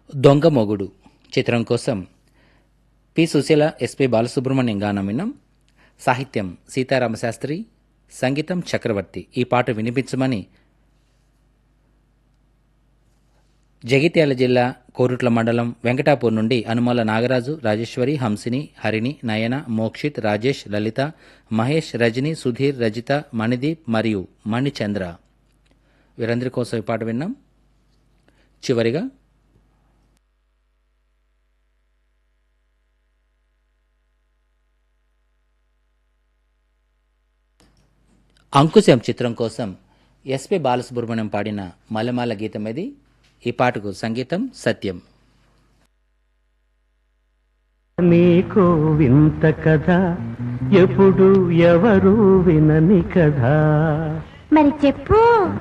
దొంగ మొగుడు చిత్రం కోసం పి సుశీల ఎస్పి బాలసుబ్రహ్మణ్యం గానం విన్నాం సాహిత్యం సీతారామశాస్త్రి సంగీతం చక్రవర్తి ఈ పాట వినిపించమని జగిత్యాల జిల్లా కోరుట్ల మండలం వెంకటాపూర్ నుండి అనుమాల నాగరాజు రాజేశ్వరి హంసిని హరిణి నయన మోక్షిత్ రాజేష్ లలిత మహేష్ రజని సుధీర్ రజిత మణిదీప్ మరియు మణిచంద్ర వీరందరి కోసం ఈ పాట విన్నాం చివరిగా అంకుశం చిత్రం కోసం ఎస్పి బాలసుబ్రహ్మణ్యం పాడిన మలమాల గీతం ఇది ఈ పాటకు సంగీతం సత్యం నీకు వింత కథ ఎప్పుడు ఎవరు వినని కథ మరి చెప్పు